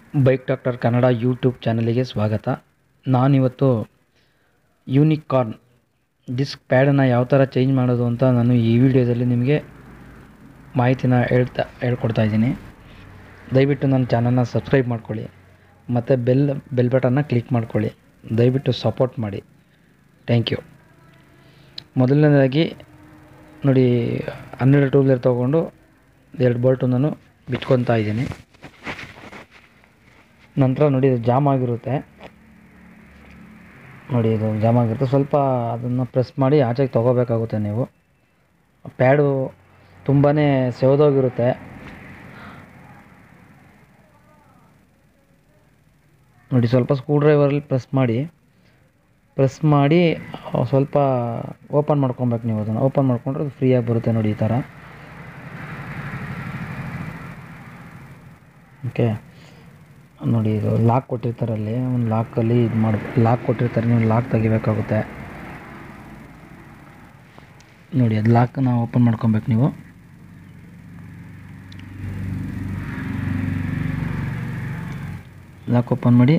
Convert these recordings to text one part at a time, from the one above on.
bike doctor Kannada YouTube ಚಾನಲಿಗೆ ಸ್ವಾಗತ ನಾನಿವತ್ತು ಯೂನಿಕಾರ್ನ್ ಡಿಸ್ಕ್ ಪ್ಯಾಡನ್ನು ಯಾವ ಥರ ಚೇಂಜ್ ಮಾಡೋದು ಅಂತ ನಾನು ಈ ವಿಡಿಯೋದಲ್ಲಿ ನಿಮಗೆ ಮಾಹಿತಿನ ಹೇಳ್ತಾ ಹೇಳ್ಕೊಡ್ತಾ ಇದ್ದೀನಿ ದಯವಿಟ್ಟು ನನ್ನ ಚಾನಲ್ನ ಸಬ್ಸ್ಕ್ರೈಬ್ ಮಾಡ್ಕೊಳ್ಳಿ ಮತ್ತು ಬೆಲ್ ಬೆಲ್ ಬಟನ್ನ ಕ್ಲಿಕ್ ಮಾಡ್ಕೊಳ್ಳಿ ದಯವಿಟ್ಟು ಸಪೋರ್ಟ್ ಮಾಡಿ ಥ್ಯಾಂಕ್ ಯು ಮೊದಲನೇದಾಗಿ ನೋಡಿ ಹನ್ನೆರಡು ಟೂ ವೀಲರ್ ತೊಗೊಂಡು ಎರಡು ಬೋಲ್ಟು ನಾನು ಬಿಚ್ಕೊತಾ ಇದ್ದೀನಿ ನಂತರ ನೋಡಿ ಇದು ಜಾಮ್ ಆಗಿರುತ್ತೆ ನೋಡಿ ಇದು ಜಾಮ್ ಆಗಿರುತ್ತೆ ಸ್ವಲ್ಪ ಅದನ್ನು ಪ್ರೆಸ್ ಮಾಡಿ ಆಚೆಗೆ ತೊಗೋಬೇಕಾಗುತ್ತೆ ನೀವು ಪ್ಯಾಡು ತುಂಬಾ ಸೆವ್ದೋಗಿರುತ್ತೆ ನೋಡಿ ಸ್ವಲ್ಪ ಸ್ಕ್ರೂ ಡ್ರೈವರಲ್ಲಿ ಪ್ರೆಸ್ ಮಾಡಿ ಪ್ರೆಸ್ ಮಾಡಿ ಆ, ಸ್ವಲ್ಪ ಓಪನ್ ಮಾಡ್ಕೊಬೇಕು ನೀವು ಅದನ್ನು ಓಪನ್ ಮಾಡ್ಕೊಂಡ್ರೆ ಅದು ಫ್ರೀಯಾಗಿ ಬರುತ್ತೆ ನೋಡಿ ಈ ಥರ ಓಕೆ ನೋಡಿ ಇದು ಲಾಕ್ ಕೊಟ್ಟಿರ್ತಾರೆ ಅಲ್ಲಿ ಒಂದು ಲಾಕಲ್ಲಿ ಇದು ಮಾಡಿ ಲಾಕ್ ಕೊಟ್ಟಿರ್ತಾರೆ ನೀವು ಲಾಕ್ ತೆಗಿಬೇಕಾಗುತ್ತೆ ನೋಡಿ ಅದು ಲಾಕನ್ನ ಓಪನ್ ಮಾಡ್ಕೊಬೇಕು ನೀವು ಲಾಕ್ ಓಪನ್ ಮಾಡಿ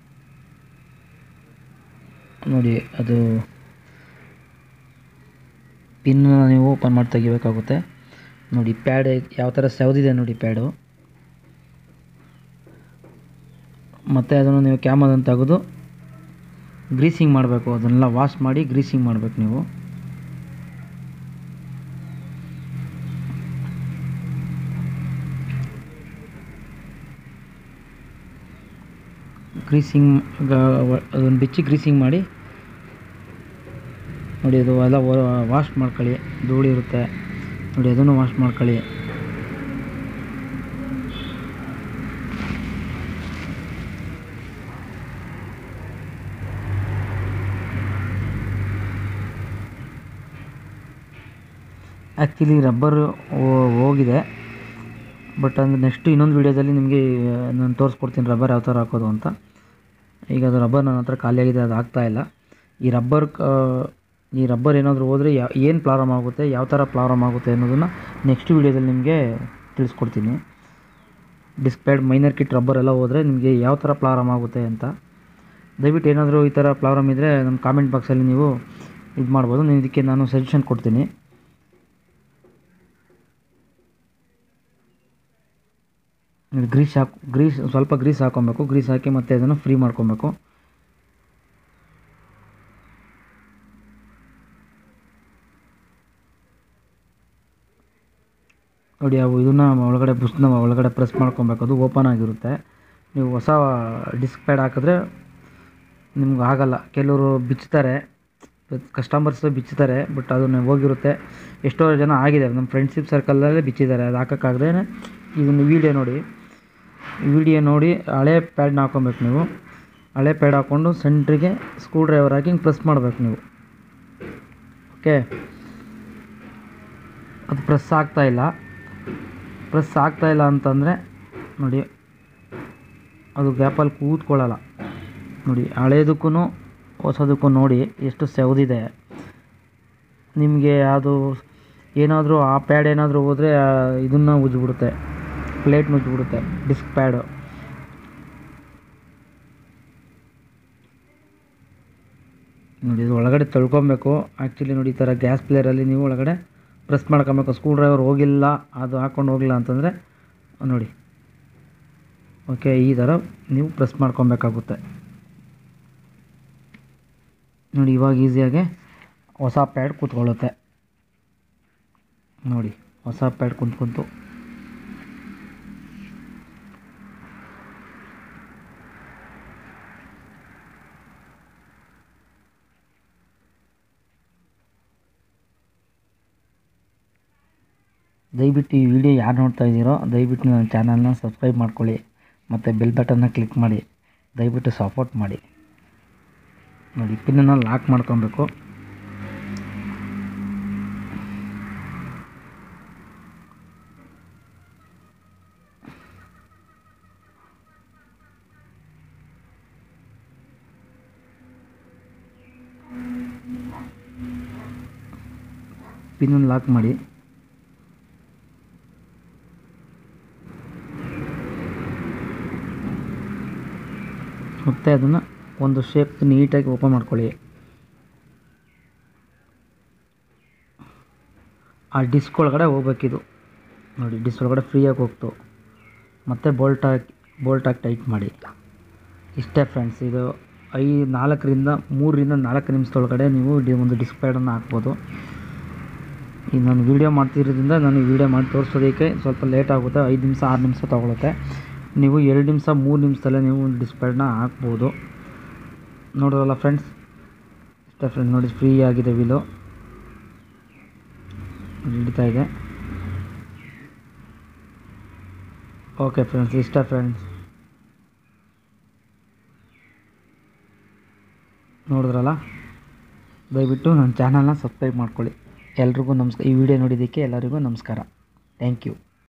ನೋಡಿ ಅದು ಪಿನ್ನ ನೀವು ಓಪನ್ ಮಾಡಿ ತೆಗಿಬೇಕಾಗುತ್ತೆ ನೋಡಿ ಪ್ಯಾಡ್ ಯಾವ ಥರ ಸೆವ್ದಿದೆ ನೋಡಿ ಪ್ಯಾಡು ಮತ್ತು ಅದನ್ನು ನೀವು ಕ್ಯಾಮರನ್ನು ತೆಗೆದು ಗ್ರೀಸಿಂಗ್ ಮಾಡಬೇಕು ಅದನ್ನೆಲ್ಲ ವಾಶ್ ಮಾಡಿ ಗ್ರೀಸಿಂಗ್ ಮಾಡಬೇಕು ನೀವು ಗ್ರೀಸಿಂಗ್ ಅದನ್ನು ಬಿಚ್ಚಿ ಗ್ರೀಸಿಂಗ್ ಮಾಡಿ ನೋಡಿ ಅದು ಎಲ್ಲ ವಾಶ್ ಮಾಡ್ಕೊಳ್ಳಿ ಧೂಳು ಇರುತ್ತೆ ನೋಡಿ ಅದನ್ನು ವಾಶ್ ಮಾಡ್ಕೊಳ್ಳಿ ಆ್ಯಕ್ಚುಲಿ ರಬ್ಬರು ಹೋಗಿದೆ ಬಟ್ ಅಂದರೆ ನೆಕ್ಸ್ಟ್ ಇನ್ನೊಂದು ವೀಡಿಯೋದಲ್ಲಿ ನಿಮಗೆ ನಾನು ತೋರಿಸ್ಕೊಡ್ತೀನಿ ರಬ್ಬರ್ ಯಾವ ಥರ ಹಾಕೋದು ಅಂತ ಈಗ ಅದು ರಬ್ಬರ್ ನನ್ನ ಹತ್ರ ಖಾಲಿಯಾಗಿದೆ ಅದು ಆಗ್ತಾ ಇಲ್ಲ ಈ ರಬ್ಬರ್ ಈ ರಬ್ಬರ್ ಏನಾದರೂ ಹೋದರೆ ಯಾ ಏನು ಪ್ರಾಬ್ಲಮ್ ಆಗುತ್ತೆ ಯಾವ ಥರ ಪ್ರಾಬ್ಲಮ್ ಆಗುತ್ತೆ ಅನ್ನೋದನ್ನು ನೆಕ್ಸ್ಟ್ ವೀಡಿಯೋದಲ್ಲಿ ನಿಮಗೆ ತಿಳಿಸ್ಕೊಡ್ತೀನಿ disc pad minor kit rubber ಎಲ್ಲ ಹೋದರೆ ನಿಮಗೆ ಯಾವ ಥರ ಪ್ರಾಬ್ಲಮ್ ಆಗುತ್ತೆ ಅಂತ ದಯವಿಟ್ಟು ಏನಾದರೂ ಈ ಥರ ಪ್ರಾಬ್ಲಮ್ ಇದ್ದರೆ ನಮ್ಮ ಕಾಮೆಂಟ್ ಬಾಕ್ಸಲ್ಲಿ ನೀವು ಇದು ಮಾಡ್ಬೋದು ನೀವು ಇದಕ್ಕೆ ನಾನು ಸಜೆಷನ್ ಕೊಡ್ತೀನಿ ಗ್ರೀಸ್ ಹಾಕಿ ಗ್ರೀಸ್ ಸ್ವಲ್ಪ ಗ್ರೀಸ್ ಹಾಕೊಬೇಕು ಗ್ರೀಸ್ ಹಾಕಿ ಮತ್ತೆ ಅದನ್ನು ಫ್ರೀ ಮಾಡ್ಕೊಬೇಕು ನೋಡಿ ಅವು ಇದನ್ನು ಒಳಗಡೆ ಬುಸ್ನ ಒಳಗಡೆ ಪ್ರೆಸ್ ಮಾಡ್ಕೊಬೇಕು ಅದು ಓಪನ್ ಆಗಿರುತ್ತೆ ನೀವು ಹೊಸ ಡಿಸ್ಕ್ ಪ್ಯಾಡ್ ಹಾಕಿದ್ರೆ ನಿಮ್ಗೆ ಆಗಲ್ಲ ಕೆಲವರು ಬಿಚ್ತಾರೆ ಕಸ್ಟಮರ್ಸ್ ಬಿಚ್ತಾರೆ ಬಟ್ ಅದನ್ನು ಹೋಗಿರುತ್ತೆ ಎಷ್ಟೋ ಜನ ಆಗಿದೆ ನಮ್ಮ ಫ್ರೆಂಡ್ಶಿಪ್ ಸರ್ಕಲಲ್ಲೇ ಬಿಚ್ಚಿದ್ದಾರೆ ಅದು ಹಾಕೋಕ್ಕಾಗದೇ ಇದನ್ನು ವೀಡಿಯೋ ನೋಡಿ ವಿಡಿಯೋ ನೋಡಿ ಹಳೆ ಪ್ಯಾಡ್ನ ಹಾಕೊಬೇಕು ನೀವು ಹಳೆ ಪ್ಯಾಡ್ ಹಾಕ್ಕೊಂಡು ಸೆಂಟ್ರಿಗೆ ಸ್ಕ್ರೂ ಡ್ರೈವರ್ ಹಾಕಿ ಹಿಂಗೆ ಪ್ರೆಸ್ ಮಾಡಬೇಕು ನೀವು ಓಕೆ ಅದು ಪ್ರೆಸ್ ಆಗ್ತಾ ಇಲ್ಲ ಪ್ರೆಸ್ ಆಗ್ತಾ ಇಲ್ಲ ಅಂತಂದರೆ ನೋಡಿ ಅದು ಗ್ಯಾಪಲ್ಲಿ ಕೂತ್ಕೊಳ್ಳಲ್ಲ ನೋಡಿ ಹಳೇದಕ್ಕೂ ಹೊಸದಕ್ಕೂ ನೋಡಿ ಎಷ್ಟು ಸೆವ್ದಿದೆ ನಿಮಗೆ ಅದು ಏನಾದರೂ ಆ ಪ್ಯಾಡ್ ಏನಾದರೂ ಹೋದರೆ ಇದನ್ನು ಉಜ್ಜಿಬಿಡುತ್ತೆ ಪ್ಲೇಟ್ ಮುಚ್ಚಿಬಿಡುತ್ತೆ ಡಿಸ್ಕ್ ಪ್ಯಾಡು ನೋಡಿ ಇದು ಒಳಗಡೆ ತೊಳ್ಕೊಬೇಕು ಆ್ಯಕ್ಚುಲಿ ನೋಡಿ ಈ ಥರ ಗ್ಯಾಸ್ ಪ್ಲೇಯರಲ್ಲಿ ನೀವು ಒಳಗಡೆ ಪ್ರೆಸ್ ಮಾಡ್ಕೊಬೇಕು ಸ್ಕ್ರೂ ಡ್ರೈವರ್ ಹೋಗಿಲ್ಲ ಅದು ಹಾಕ್ಕೊಂಡು ಹೋಗಿಲ್ಲ ಅಂತಂದರೆ ನೋಡಿ ಓಕೆ ಈ ಥರ ನೀವು ಪ್ರೆಸ್ ಮಾಡ್ಕೊಬೇಕಾಗುತ್ತೆ ನೋಡಿ ಇವಾಗ ಈಸಿಯಾಗಿ ಹೊಸ ಪ್ಯಾಡ್ ಕೂತ್ಕೊಳ್ಳುತ್ತೆ ನೋಡಿ ಹೊಸ ಪ್ಯಾಡ್ ಕುಂತ್ಕೊಂತು ದಯವಿಟ್ಟು ಈ ವಿಡಿಯೋ ಯಾರು ನೋಡ್ತಾ ಇದ್ದೀರೋ ದಯವಿಟ್ಟು ನನ್ನ ಚಾನಲ್ನ ಸಬ್ಸ್ಕ್ರೈಬ್ ಮಾಡ್ಕೊಳ್ಳಿ ಮತ್ತು ಬೆಲ್ ಬಟನ್ನ ಕ್ಲಿಕ್ ಮಾಡಿ ದಯವಿಟ್ಟು ಸಪೋರ್ಟ್ ಮಾಡಿ ನೋಡಿ ಪಿನ್ನನ್ನು ಲಾಕ್ ಮಾಡ್ಕೊಬೇಕು ಪಿನ್ನನ್ನು ಲಾಕ್ ಮಾಡಿ ಮತ್ತು ಅದನ್ನು ಒಂದು ಶೇಪ್ ನೀಟಾಗಿ ಓಪನ್ ಮಾಡ್ಕೊಳ್ಳಿ ಆ ಡಿಸ್ಕ್ ಒಳಗಡೆ ಹೋಗ್ಬೇಕಿದು ನೋಡಿ ಡಿಸ್ಕ್ ಒಳಗಡೆ ಫ್ರೀಯಾಗಿ ಹೋಗ್ತು ಮತ್ತು ಬೋಲ್ಟ್ ಹಾಕಿ ಬೋಲ್ಟ್ ಹಾಕಿ ಟೈಟ್ ಮಾಡಿ ಇಷ್ಟೇ ಫ್ರೆಂಡ್ಸ್ ಇದು ಐ ನಾಲ್ಕರಿಂದ ಮೂರರಿಂದ ನಾಲ್ಕು ನಿಮಿಷದೊಳಗಡೆ ನೀವು ಡಿ ಒಂದು ಡಿಸ್ಕ್ ಪ್ಯಾಡನ್ನು ಹಾಕ್ಬೋದು ಈಗ ನಾನು ವೀಡಿಯೋ ಮಾಡ್ತಿರೋದ್ರಿಂದ ನಾನು ಈ ವಿಡಿಯೋ ಮಾಡಿ ತೋರಿಸೋದಕ್ಕೆ ಸ್ವಲ್ಪ ಲೇಟ್ ಆಗುತ್ತೆ ಐದು ನಿಮಿಷ ಆರು ನಿಮಿಷ ತೊಗೊಳುತ್ತೆ ನೀವು ಎರಡು ನಿಮಿಷ ಮೂರು ನಿಮಿಷದಲ್ಲೇ ನೀವು ಒಂದು ಡಿಸ್ಕ್ ಪ್ಯಾಡನ್ನ ಹಾಕ್ಬೋದು ನೋಡೋರಲ್ಲ ಫ್ರೆಂಡ್ಸ್ ಇಷ್ಟೇ ಫ್ರೆಂಡ್ಸ್ ನೋಡಿ ಫ್ರೀ ಆಗಿದೆ ವೀಲು ಹಿಡಿತಾ ಇದೆ ಓಕೆ ಫ್ರೆಂಡ್ಸ್ ಇಷ್ಟ ಫ್ರೆಂಡ್ಸ್ ನೋಡಿದ್ರಲ್ಲ ದಯವಿಟ್ಟು ನನ್ನ ಚಾನಲ್ನ ಸಬ್ಸ್ಕ್ರೈಬ್ ಮಾಡ್ಕೊಳ್ಳಿ ಎಲ್ರಿಗೂ ನಮಸ್ಕಾರ ಈ ವಿಡಿಯೋ ನೋಡಿದ್ದಕ್ಕೆ ಎಲ್ಲರಿಗೂ ನಮಸ್ಕಾರ ಥ್ಯಾಂಕ್ ಯು